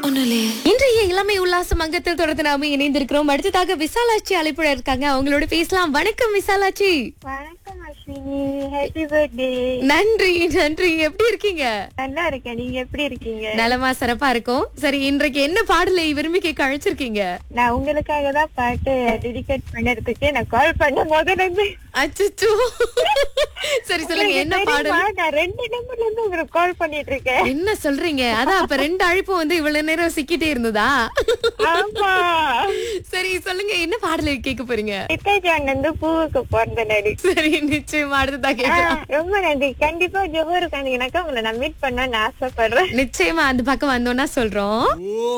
ஒண்ணும் இல்லையே இன்றைய இளமை உல்லாச மங்கத்தில் தொடர்ந்து நாம இணைந்திருக்கிறோம் அடுத்ததாக விசாலாட்சி அழைப்புல இருக்காங்க அவங்களோட பேசலாம் வணக்கம் விசாலாட்சி வணக்கம் அஸ்வினி ஹாப்பி பர்த்டே நன்றி நன்றி எப்படி இருக்கீங்க நல்லா இருக்கேன் நீங்க எப்படி இருக்கீங்க நலமா சிறப்பா இருக்கும் சரி இன்றைக்கு என்ன பாடலை விரும்பி கேட்க அழைச்சிருக்கீங்க நான் உங்களுக்காக தான் பாட்டு டெடிகேட் பண்ணறதுக்கு நான் கால் பண்ண முதல்ல இருந்து அச்சச்சோ சரி சொல்லுங்க என்ன உங்களுக்கு பாடல் தெரியுமா? நான் ரெண்டு நம்பர்ல இருந்து உங்களுக்கு கால் பண்ணிட்டு இருக்கேன் என்ன சொல்றீங்க அதான் அப்ப ரெண்டு அழைப்பும் வந்து இவ்வளவு நேரம் சிக்கிட்டே இருந்ததா ஆமா சரி சொல்லுங்க என்ன பாடலை கேட்க போறீங்க நித்தாஜான் வந்து பூவுக்கு பிறந்த நடி சரி நிச்சயமா அடுத்ததா கேட்கலாம் ரொம்ப நன்றி கண்டிப்பா ஜோஹருக்கு வந்தீங்கன்னாக்கா உங்களை நான் மீட் பண்ணணும்னு ஆசைப்படுறேன் நிச்சயமா அந்த பக்கம் வந்தோம்னா சொல்றோம்